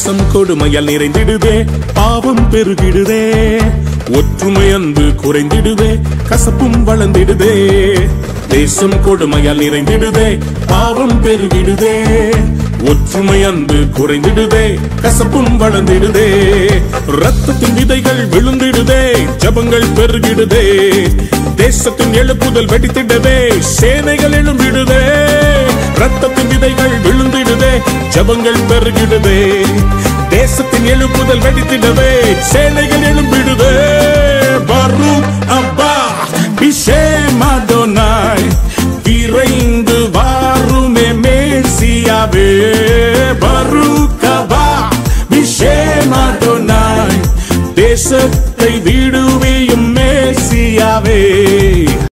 தேசம் கொடுமையால் நிறைந்திடுதே பாவம் பெருகிடுதே ஒற்றுமை அன்பு குறைந்திடுதே கசப்பும் வளர்ந்திடுதே தேசம் கொடுமையால் நிறைந்திடுதே பாவம் பெருகிடுதே ஒற்றுமை அன்பு குறைந்திடுதே கசப்பும் வளர்ந்திடுதே ரத்தத்தின் விதைகள் விழுந்திடுதே ஜபங்கள் பெருகிடுதே தேசத்தின் எழுப்புதல் வெடித்திடவே சேனைகள் எழும்பிடுதே ரத்தத்தின் விதைகள் விழுந்திடுதே ஜபங்கள் பெருகிடுதே தேசத்தின் எழுப்புதல் வெடித்திடவே சேனைகள் எழும்பிடுதே வரும் அப்பா பிஷே மதோனாய் விரைந்து வாருமே மேசியாவே பருக்கவா பிஷே மதோனாய் தேசத்தை விடுவியும் மேசியாவே